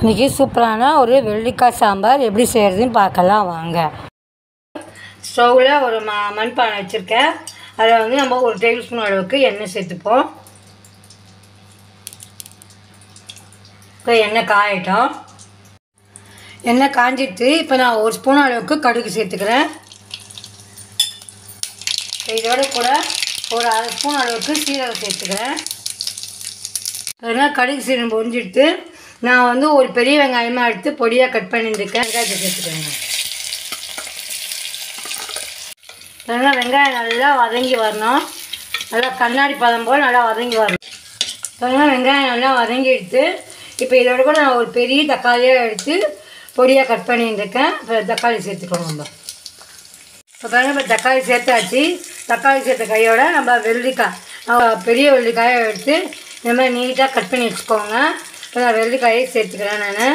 இன்றைக்கி சூப்பரான ஒரு வெள்ளிக்காய் சாம்பார் எப்படி செய்கிறதுன்னு பார்க்கலாம் வாங்க ஸ்டவ்வில் ஒரு ம மண்பானை வச்சுருக்கேன் அதில் வந்து நம்ம ஒரு டேபிள் ஸ்பூன் அளவுக்கு எண்ணெய் சேர்த்துப்போம் இப்போ எண்ணெய் காயட்டும் எண்ணெய் காஞ்சிட்டு இப்போ நான் ஒரு ஸ்பூன் அளவுக்கு கடுகு சேர்த்துக்கிறேன் இப்போ இதோட கூட ஒரு அரை ஸ்பூன் அளவுக்கு சீரகம் சேர்த்துக்கிறேன் அதனால் கடுகு சீரகம் பொரிஞ்சிட்டு நான் வந்து ஒரு பெரிய வெங்காயமாக எடுத்து பொடியாக கட் பண்ணிட்டுருக்கேன் வெங்காயத்தை சேர்த்துக்கிறேங்க அதனால் வெங்காயம் நல்லா வதங்கி வரணும் நல்லா கண்ணாடி பதம் போல் நல்லா வதங்கி வரணும் அதனால் வெங்காயம் நல்லா வதங்கி எடுத்து இப்போ இதோட கூட நான் ஒரு பெரிய தக்காளியாக எடுத்து பொடியாக கட் பண்ணிட்டுருக்கேன் இப்போ தக்காளி சேர்த்துக்கோங்க நம்ம இப்போ பாருங்க இப்போ தக்காளி சேர்த்தாச்சு தக்காளி சேர்த்த கையோட நம்ம வெள்ளரிக்காய் நம்ம பெரிய வெள்ளரிக்காயை எடுத்து இந்த மாதிரி நீட்டாக கட் பண்ணி வச்சுக்கோங்க இப்போ நான் வெள்ளரிக்காயை சேர்த்துக்கிறேன் நான்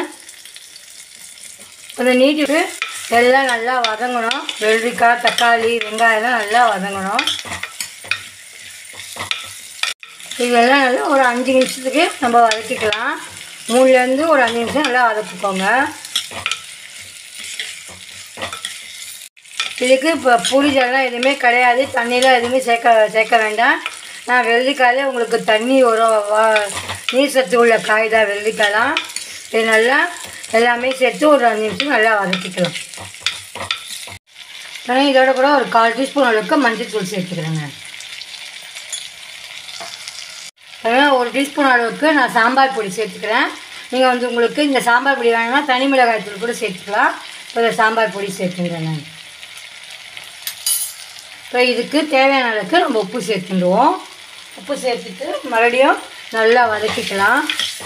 அந்த நீட்டுக்கு எல்லாம் நல்லா வதங்கணும் வெள்ளரிக்காய் தக்காளி வெங்காயம்லாம் நல்லா வதங்கணும் இதெல்லாம் நல்லா ஒரு அஞ்சு நிமிஷத்துக்கு நம்ம வதக்கிக்கலாம் மூணுலேருந்து ஒரு அஞ்சு நிமிஷம் நல்லா வதக்கிக்கோங்க இதுக்கு இப்போ புளிஜெல்லாம் எதுவுமே கிடையாது தண்ணியெலாம் எதுவுமே சேர்க்க சேர்க்க வேண்டாம் நான் வெள்ளிக்காயிலே உங்களுக்கு தண்ணி வரும் வா- நீர் சத்து உள்ள காய் தான் வெள்ளிக்காயெலாம் இது நல்லா எல்லாமே சேர்த்து ஒரு அஞ்சு நிமிஷம் நல்லா வதக்கிக்கலாம் நான் இதோட கூட ஒரு கால் டீஸ்பூன் அளவுக்கு மஞ்சள் தூள் சேர்த்துக்கிறேங்க அதனால் ஒரு டீஸ்பூன் அளவுக்கு நான் சாம்பார் பொடி சேர்த்துக்கிறேன் நீங்கள் வந்து உங்களுக்கு இந்த சாம்பார் பொடி வேணும்னா தனி மிளகாய் தூள் கூட சேர்த்துக்கலாம் இப்போ இந்த சாம்பார் பொடி சேர்த்துக்கிறேன் நான் இப்போ இதுக்கு தேவையான அளவுக்கு நம்ம உப்பு சேர்த்துடுவோம் உப்பு சேர்த்துட்டு மறுபடியும் நல்லா வதக்கிக்கலாம்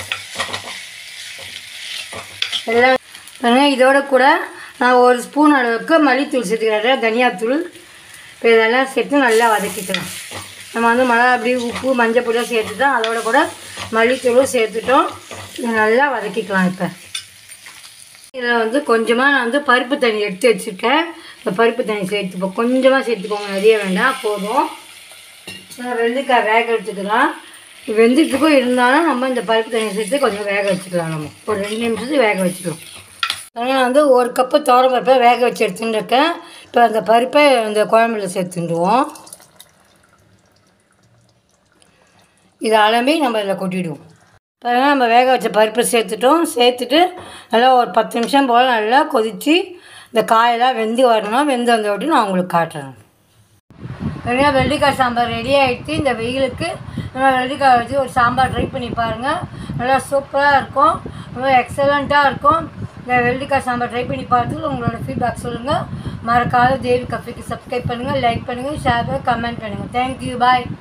எல்லாம் பாருங்க, இதோட கூட நான் ஒரு ஸ்பூன் அளவுக்கு மல்லித்தூள் சேர்த்துக்கிறேன் தனியாத்தூள் இப்போ இதெல்லாம் சேர்த்து நல்லா வதக்கிக்கலாம் நம்ம வந்து மிளகா அப்படி உப்பு மஞ்சள் பொடியாக சேர்த்துட்டோம் அதோட கூட மல்லித்தூளும் சேர்த்துட்டோம் இதை நல்லா வதக்கிக்கலாம் இப்போ இதில் வந்து கொஞ்சமாக நான் வந்து பருப்பு தண்ணி எடுத்து வச்சுருக்கேன் இந்த பருப்பு தண்ணி சேர்த்துப்போம் கொஞ்சமாக சேர்த்துக்கோங்க நிறைய வேண்டாம் போதும் நான் வெள்ளிக்காய் வேக வச்சுக்கலாம் வெந்துட்டுக்கும் இருந்தாலும் நம்ம இந்த பருப்பு தண்ணி சேர்த்து கொஞ்சம் வேக வச்சுக்கலாம் நம்ம ஒரு ரெண்டு நிமிஷத்துக்கு வேக வச்சுக்கலாம் நான் வந்து ஒரு கப்பு தோரம் பருப்பை வேக வச்சு எடுத்துட்டு இருக்கேன் இப்போ அந்த பருப்பை அந்த குழம்புல சேர்த்துடுவோம் இதை அலம்பி நம்ம இதில் கொட்டிடுவோம் பாருங்க நம்ம வேக வச்ச பருப்பை சேர்த்துட்டோம் சேர்த்துட்டு நல்லா ஒரு பத்து நிமிஷம் போல் நல்லா கொதித்து இந்த காயெல்லாம் வெந்து வரணும் வெந்து வந்த விட்டு நான் உங்களுக்கு காட்டுறேன் நிறையா வெள்ளிக்காய் சாம்பார் ரெடி ஆகிடுச்சு இந்த வெயிலுக்கு நல்லா வெள்ளிக்காய் வச்சு ஒரு சாம்பார் ட்ரை பண்ணி பாருங்கள் நல்லா சூப்பராக இருக்கும் ரொம்ப எக்ஸலண்ட்டாக இருக்கும் இந்த வெள்ளிக்காய் சாம்பார் ட்ரை பண்ணி பார்த்துட்டு உங்களோட ஃபீட்பேக் சொல்லுங்கள் மறக்காத தேவி கஃபிக்கு சப்ஸ்கிரைப் பண்ணுங்கள் லைக் பண்ணுங்கள் ஷேர் பண்ணுங்கள் கமெண்ட் பண்ணுங்கள் தேங்க்யூ பாய்